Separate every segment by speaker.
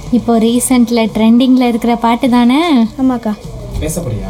Speaker 1: இப்போ ரீசெண்டில் ட்ரெண்டிங்கில் இருக்கிற பாட்டு தானே
Speaker 2: ஆமாக்கா
Speaker 3: பேச போறியா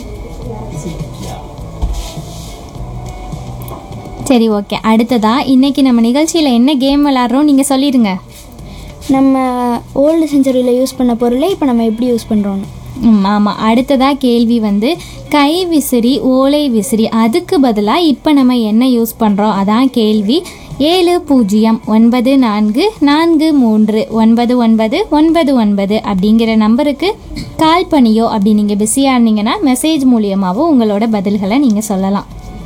Speaker 1: சரி ஓகே அடுத்ததா இன்னைக்கு நம்ம நிகழ்ச்சியில் என்ன கேம் விளாட்றோம் நீங்கள் சொல்லிடுங்க
Speaker 2: நம்ம ஓல்டு செஞ்சுரியில் யூஸ் பண்ண பொருளை இப்போ நம்ம எப்படி யூஸ் பண்ணுறோன்னு
Speaker 1: ம் ஆமாம் அடுத்ததா கேள்வி வந்து கை விசிறி ஓலை விசிறி அதுக்கு பதிலாக இப்போ நம்ம என்ன யூஸ் பண்ணுறோம் அதான் கேள்வி ஏழு பூஜ்ஜியம் ஒன்பது நான்கு நான்கு மூன்று ஒன்பது ஒன்பது ஒன்பது ஒன்பது அப்படிங்கிற நம்பருக்கு கால் பண்ணியோ அப்படி நீங்கள் பிஸியாக இருந்தீங்கன்னா மெசேஜ் மூலியமாகவோ உங்களோட பதில்களை நீங்கள் சொல்லலாம்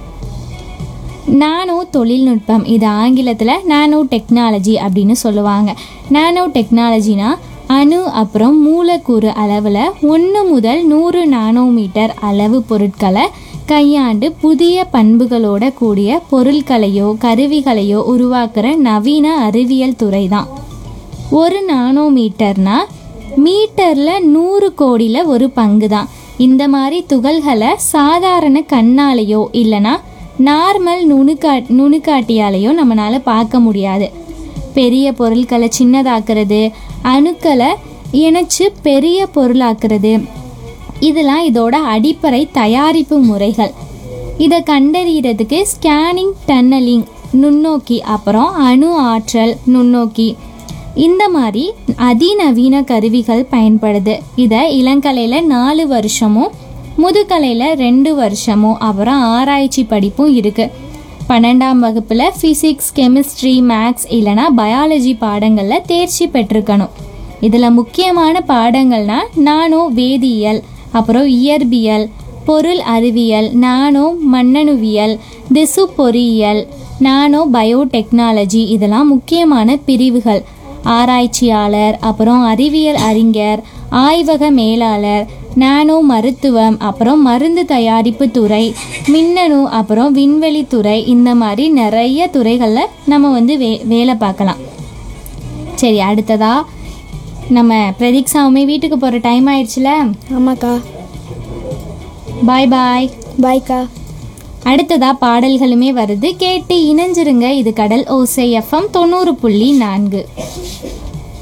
Speaker 1: நானோ தொழில்நுட்பம் இது ஆங்கிலத்தில் நானோ டெக்னாலஜி அப்படின்னு சொல்லுவாங்க நானோ டெக்னாலஜினா அணு அப்புறம் மூலக்கூறு அளவில் ஒன்று முதல் நூறு நானோமீட்டர் அளவு பொருட்களை கையாண்டு புதிய பண்புகளோட கூடிய பொருட்களையோ கருவிகளையோ உருவாக்குற நவீன அறிவியல் துறை தான் ஒரு நானோமீட்டர்னா மீட்டரில் நூறு கோடியில் ஒரு பங்கு தான் இந்த மாதிரி துகள்களை சாதாரண கண்ணாலேயோ இல்லைனா நார்மல் நுணுக்கா நுணுக்காட்டியாலேயோ நம்மளால் பார்க்க முடியாது பெரிய பொருட்களை சின்னதாக்குறது அணுக்களை இணைச்சு பெரிய பொருளாக்குறது இதெல்லாம் இதோட அடிப்படை தயாரிப்பு முறைகள் இதை கண்டறியறதுக்கு ஸ்கேனிங் டன்னலிங் நுண்ணோக்கி அப்புறம் அணு ஆற்றல் நுண்ணோக்கி இந்த மாதிரி அதிநவீன கருவிகள் பயன்படுது இதை இளங்கலையில் நாலு வருஷமும் முதுகலையில் ரெண்டு வருஷமும் அப்புறம் ஆராய்ச்சி படிப்பும் இருக்குது பன்னெண்டாம் வகுப்பில் ஃபிசிக்ஸ் கெமிஸ்ட்ரி மேக்ஸ் இல்லைனா பயாலஜி பாடங்களில் தேர்ச்சி பெற்றிருக்கணும் இதில் முக்கியமான பாடங்கள்னா நானோ வேதியியல் அப்புறம் இயற்பியல் பொருள் அறிவியல் நானோ மண்ணணுவியல் திசு பொறியியல் நானோ பயோடெக்னாலஜி இதெல்லாம் முக்கியமான பிரிவுகள் ஆராய்ச்சியாளர் அப்புறம் அறிவியல் அறிஞர் ஆய்வக மேலாளர் நானோ மருத்துவம் அப்புறம் மருந்து தயாரிப்பு துறை மின்னணு அப்புறம் விண்வெளி துறை இந்த மாதிரி நிறைய துறைகளில் நம்ம வந்து வே வேலை பார்க்கலாம் சரி அடுத்ததா நம்ம பிரதீக்ஷாவுமே வீட்டுக்கு போகிற டைம் ஆயிடுச்சுல
Speaker 2: ஆமாக்கா
Speaker 1: பாய் பாய்
Speaker 2: பாய்க்கா
Speaker 1: அடுத்ததா பாடல்களுமே வருது கேட்டு இணைஞ்சிருங்க இது கடல் ஓசை எஃப்எம் தொண்ணூறு புள்ளி நான்கு